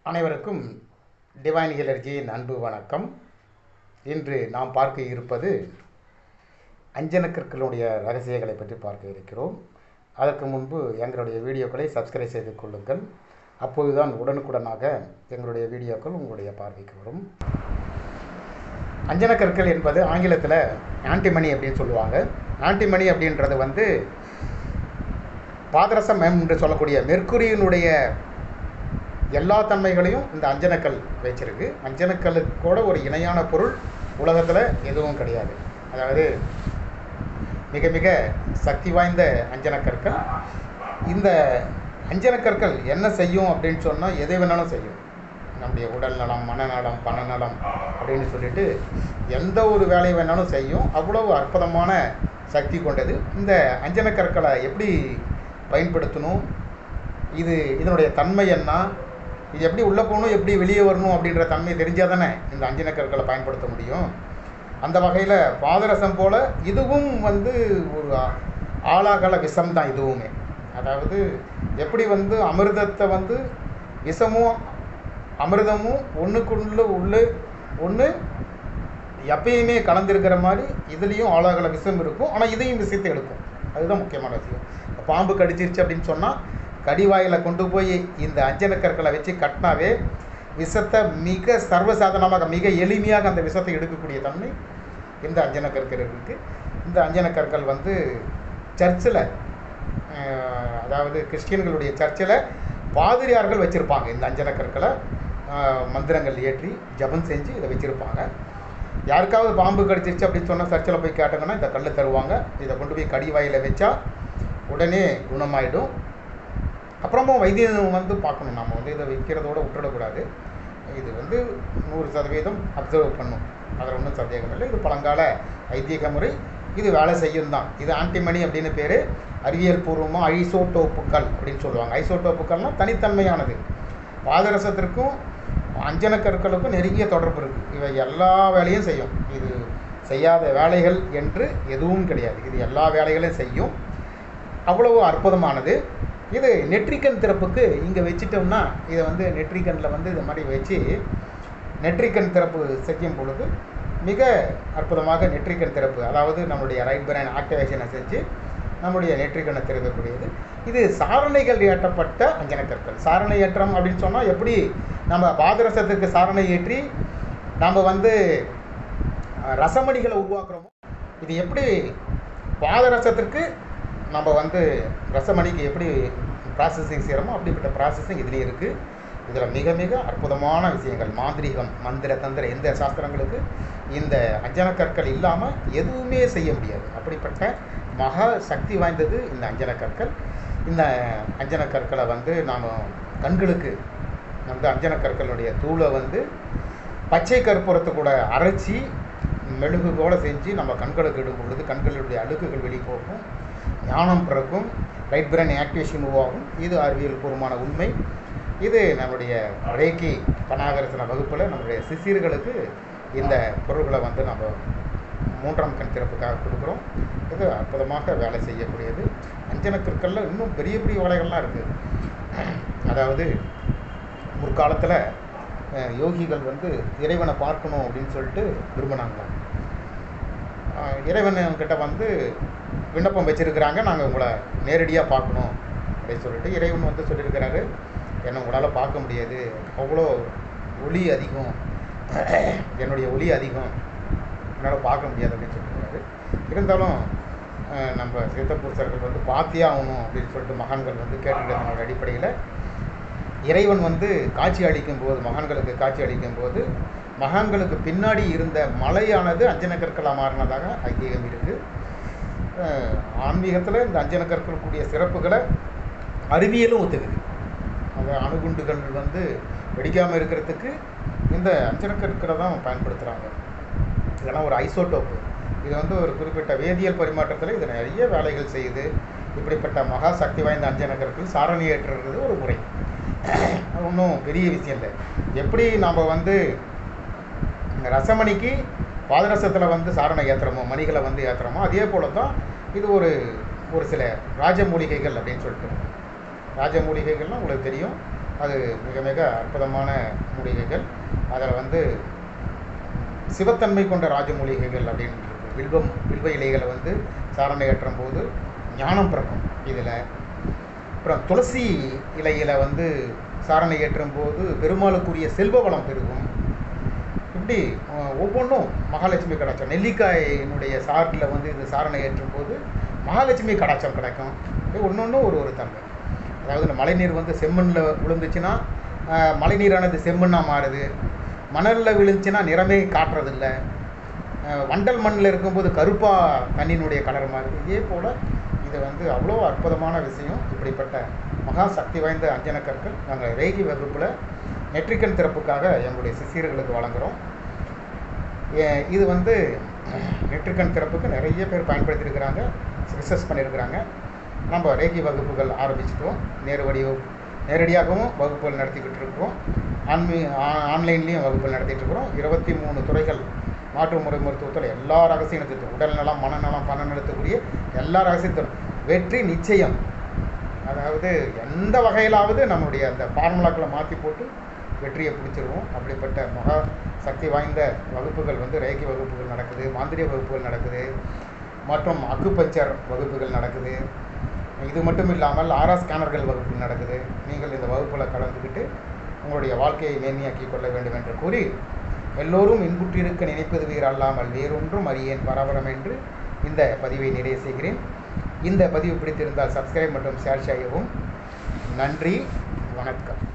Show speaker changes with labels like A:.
A: அனைவருக்கும் டிவைன் ஹிலர்ஜியின் அன்பு வணக்கம் இன்று நாம் பார்க்க இருப்பது அஞ்சனக்கற்களுடைய ரகசியங்களை பற்றி பார்க்க இருக்கிறோம் அதற்கு முன்பு எங்களுடைய வீடியோக்களை சப்ஸ்கிரைப் செய்து கொள்ளுங்கள் அப்போதுதான் உடனுக்குடனாக எங்களுடைய வீடியோக்கள் உங்களுடைய பார்வைக்கு வரும் அஞ்சனக்கற்கள் என்பது ஆங்கிலத்தில் ஆன்டிமணி அப்படின்னு சொல்லுவாங்க ஆன்டிமணி அப்படின்றது வந்து பாதரசம் என்று சொல்லக்கூடிய மெர்க்குரியினுடைய எல்லா தன்மைகளையும் இந்த அஞ்சனக்கல் வச்சிருக்கு அஞ்சனக்கல்லுக்கூட ஒரு இணையான பொருள் உலகத்தில் எதுவும் கிடையாது அதாவது மிக மிக சக்தி வாய்ந்த அஞ்சனக்கற்கள் இந்த அஞ்சனக்கற்கள் என்ன செய்யும் அப்படின்னு சொன்னால் எதை வேணாலும் செய்யும் நம்முடைய உடல் நலம் மனநலம் பணநலம் அப்படின்னு சொல்லிட்டு எந்த ஒரு வேலையை வேணாலும் செய்யும் அவ்வளவு அற்புதமான சக்தி கொண்டது இந்த அஞ்சனக்கற்களை எப்படி பயன்படுத்தணும் இது இதனுடைய தன்மை என்ன இது எப்படி உள்ளே போகணும் எப்படி வெளியே வரணும் அப்படின்ற தன்மை தெரிஞ்சால் தானே இந்த அஞ்சன கற்களை பயன்படுத்த முடியும் அந்த வகையில் பாதரசம் போல் இதுவும் வந்து ஒரு ஆ- ஆளாகல விஷம் தான் இதுவுமே அதாவது எப்படி வந்து அமிர்தத்தை வந்து விஷமும் அமிர்தமும் ஒன்றுக்குள்ள உள்ளே ஒன்று எப்பயுமே கலந்திருக்கிற மாதிரி இதுலேயும் ஆளாகல விஷம் இருக்கும் ஆனால் இதையும் விஷயத்தை எடுக்கும் அதுதான் முக்கியமான விஷயம் பாம்பு கடிச்சிருச்சு அப்படின்னு சொன்னால் கடிவாயில் கொண்டு போய் இந்த அஞ்சனக்கற்களை வச்சு கட்டினாவே விஷத்தை மிக சர்வசாதாரணமாக மிக எளிமையாக அந்த விஷத்தை எடுக்கக்கூடிய தன்மை இந்த அஞ்சனக்கற்கள் இருக்குது இந்த அஞ்சனக்கற்கள் வந்து சர்ச்சில் அதாவது கிறிஸ்டியன்களுடைய சர்ச்சில் பாதிரியார்கள் வச்சுருப்பாங்க இந்த அஞ்சனக்கற்களை ஆஹ், மந்திரங்கள் ஏற்றி ஜெபம் செஞ்சு இதை வச்சுருப்பாங்க யாருக்காவது பாம்பு கடிச்சிருச்சு அப்படின்னு சொன்னால் சர்ச்சில் போய் கேட்டாங்கன்னா இந்த கல்லை தருவாங்க இதை கொண்டு போய் கடி வாயில் வச்சா உடனே குணமாயிடும் அப்புறமும் வைத்தியம் வந்து பார்க்கணும் நம்ம வந்து இதை வைக்கிறதோட விட்டுடக்கூடாது இது வந்து நூறு சதவீதம் அப்சர்வ் பண்ணும் அதில் ஒன்றும் சந்தேகம் இல்லை இது பழங்கால ஐதீக முறை இது வேலை செய்யும் தான் இது ஆன்டிமணி அப்படின்னு பேர் அறிவியல் பூர்வமாக ஐசோடோப்புக்கள் அப்படின்னு சொல்லுவாங்க ஐசோடோப்புக்கள்னால் தனித்தன்மையானது பாதரசத்திற்கும் அஞ்சனக்கற்களுக்கும் நெருங்கிய தொடர்பு இருக்குது இவை எல்லா வேலையும் செய்யும் இது செய்யாத வேலைகள் என்று எதுவும் கிடையாது இது எல்லா வேலைகளையும் செய்யும் அவ்வளவு அற்புதமானது இது நெட்ரிக்கன் திறப்புக்கு இங்கே வச்சிட்டோம்னா இதை வந்து நெட்ரிக்கனில் வந்து இது மாதிரி வச்சு நெட்ரிக்கன் திறப்பு செய்யும் பொழுது மிக அற்புதமாக நெட்ரிக்கன் திறப்பு அதாவது நம்முடைய ரைட் பிரைன் ஆக்டிவேஷனை செஞ்சு நம்முடைய நெட்ரிக்கனை திறக்கக்கூடியது இது சாரணைகள் ஏற்றப்பட்ட அஞ்சனக்கற்கள் சாரணை ஏற்றம் அப்படின்னு சொன்னால் எப்படி நம்ம பாதரசத்துக்கு சாரணை ஏற்றி நம்ம வந்து அஹ், ரசமணிகளை உருவாக்குறோமோ இது எப்படி பாதரசத்திற்கு நம்ம வந்து ரசமணிக்கு எப்படி ப்ராசஸிங் செய்கிறோமோ அப்படிப்பட்ட ப்ராசஸிங் இதுலேயும் இருக்குது இதில் மிக மிக அற்புதமான விஷயங்கள் மாந்திரீகம் மந்திர தந்திர எந்த சாஸ்திரங்களுக்கு இந்த அஞ்சனக்கற்கள் இல்லாமல் எதுவுமே செய்ய முடியாது அப்படிப்பட்ட மகா சக்தி வாய்ந்தது இந்த அஞ்சனக்கற்கள் இந்த அஞ்சனக்கற்களை வந்து நாம் கண்களுக்கு அந்த அஞ்சனக்கற்களுடைய தூளை வந்து பச்சை கற்பூரத்தை கூட அரைச்சி மெழுகு போல செஞ்சு நம்ம கண்களுக்கு இடும் பொழுது கண்களுடைய அழுக்குகள் வெளியே போகும் ஞானம் பிறக்கும் ரைட் பிரெயின் ஆக்டிவேஷன் உருவாகும் இது அறிவியல் பூர்வமான உண்மை இது நம்முடைய ரேக்கி பனாகரசன வகுப்பில் நம்முடைய சிசிர்களுக்கு இந்த பொருள்களை வந்து நம்ம மூன்றாம் கண் திறப்புக்காக கொடுக்குறோம் இது அற்புதமாக வேலை செய்யக்கூடியது அஞ்சனக்கற்களில் இன்னும் பெரிய பெரிய வேலைகள்லாம் இருக்குது அதாவது முற்காலத்தில் அஹ், யோகிகள் வந்து இறைவனை பார்க்கணும் அப்படின்னு சொல்லிட்டு விரும்பினாங்க அஹ், இறைவன் கிட்ட வந்து விண்ணப்பம் வச்சிருக்கிறாங்க நாங்கள் உங்களை நேரடியாக பார்க்கணும் அப்படின்னு சொல்லிட்டு இறைவன் வந்து சொல்லியிருக்கிறாரு என்னை உங்களால் பார்க்க முடியாது அவ்வளோ ஒளி அதிகம் என்னுடைய ஒளி அதிகம் என்னால் பார்க்க முடியாது அப்படின்னு சொல்லியிருக்காரு இருந்தாலும் அஹ், நம்ம சித்த புருஷர்கள் வந்து பார்த்தே ஆகணும் அப்படின்னு சொல்லிட்டு மகான்கள் வந்து கேட்டுக்கிட்டதனோட அடிப்படையில் இறைவன் வந்து காட்சி அளிக்கும் போது மகான்களுக்கு காட்சி அளிக்கும் போது மகான்களுக்கு பின்னாடி இருந்த மலையானது அஞ்சனக்கற்களாக மாறினதாக ஐதீகம் இருக்குது ஆன்மீகத்தில் இந்த அஞ்சனக்கற்கள் கூடிய சிறப்புகளை அறிவியலும் ஒத்துக்குது அது அணுகுண்டுகள் வந்து வெடிக்காமல் இருக்கிறதுக்கு இந்த அஞ்சனக்கற்களை தான் பயன்படுத்துகிறாங்க இதெல்லாம் ஒரு ஐசோட்டோப்பு இது வந்து ஒரு குறிப்பிட்ட வேதியியல் பரிமாற்றத்தில் இது நிறைய வேலைகள் செய்யுது இப்படிப்பட்ட மகா சக்தி வாய்ந்த அஞ்சனக்கற்கள் சாரணி ஏற்றுறது ஒரு முறை அது ஒன்றும் பெரிய விஷயம் இல்லை எப்படி நாம் வந்து ரசமணிக்கு பாதரசத்தில் வந்து சாரணை ஏற்றுறோமோ மணிகளை வந்து ஏற்றுறோமோ அதே போல தான் இது ஒரு ஒரு சில ராஜ மூலிகைகள் அப்படின்னு சொல்லிட்டு ராஜ மூலிகைகள்லாம் உங்களுக்கு தெரியும் அது மிக மிக அற்புதமான மூலிகைகள் அதில் வந்து சிவத்தன்மை கொண்ட ராஜமூலிகைகள் அப்படின்னு இருக்கு. வில்வம் வில்வ இலைகளை வந்து சாரணை ஏற்றும் போது ஞானம் பிறக்கும் இதில் அப்புறம் துளசி இலையில வந்து சாரணை ஏற்றும் போது பெருமாளுக்குரிய செல்வ வளம் பெருகும் இப்படி அஹ், ஒவ்வொன்றும் மகாலட்சுமி கடாட்சம் நெல்லிக்காயினுடைய சாற்றில் வந்து இது சாரணை ஏற்றும் போது மகாலட்சுமி கடாட்சம் கிடைக்கும் இப்படி ஒன்று ஒன்று ஒரு ஒரு தன்மை அதாவது இந்த மழைநீர் வந்து செம்மண்ணில் விழுந்துச்சுன்னா அஹ், மழைநீரானது செம்மண்ணாக மாறுது மணலில் விழுந்துச்சுன்னா நிறமே காட்டுறதில்ல அஹ், வண்டல் மண்ணில் இருக்கும்போது கருப்பாக தண்ணியினுடைய கலர் மாறுது இதே போல் இது வந்து அவ்வளோ அற்புதமான விஷயம் இப்படிப்பட்ட மகா சக்தி வாய்ந்த அஞ்சன கற்கள் நாங்கள் ரேகி வகுப்பில் நெற்றிக்கண் திறப்புக்காக எங்களுடைய சிஷியர்களுக்கு வழங்குகிறோம் ஏ- இது வந்து நெற்றிக்கண் திறப்புக்கு நிறைய பேர் பயன்படுத்தியிருக்கிறாங்க சக்ஸஸ் பண்ணியிருக்கிறாங்க நம்ம ரேகி வகுப்புகள் ஆரம்பிச்சிட்டோம் நேரடி வகுப்பு நேரடியாகவும் வகுப்புகள் நடத்திக்கிட்டு இருக்கிறோம் ஆன்மீ ஆ- ஆன்லைன்லேயும் வகுப்புகள் நடத்திட்டு இருக்கிறோம் இருபத்தி மூணு துறைகள் மாற்று முறை மருத்துவத்தில் எல்லா ரகசியத்தையும் உடல் நலம் மனநலம் பண நடத்தக்கூடிய எல்லா ரகசியத்திலும் வெற்றி நிச்சயம் அதாவது எந்த வகையிலாவது நம்மளுடைய அந்த ஃபார்முலாக்களை மாற்றி போட்டு வெற்றியை பிடிச்சிருவோம் அப்படிப்பட்ட மகா சக்தி வாய்ந்த வகுப்புகள் வந்து ரேக்கி வகுப்புகள் நடக்குது மாந்திரிய வகுப்புகள் நடக்குது மற்றும் அக்குபஞ்சர் வகுப்புகள் நடக்குது இது மட்டும் இல்லாமல் ஆர்ஆர் ஸ்கேனர்கள் வகுப்பு நடக்குது நீங்கள் இந்த வகுப்பில் கலந்துக்கிட்டு உங்களுடைய வாழ்க்கையை மேன்மையாக்கி கொள்ள வேண்டும் என்று கூறி எல்லோரும் இன்புற்றிருக்க நினைப்பது வேறு அல்லாமல் வேறொன்றும் அறியேன் பரபரம் என்று இந்த பதிவை நிறைவு செய்கிறேன் இந்த பதிவு பிடித்திருந்தால் சப்ஸ்கிரைப் மற்றும் ஷேர் செய்யவும் நன்றி வணக்கம்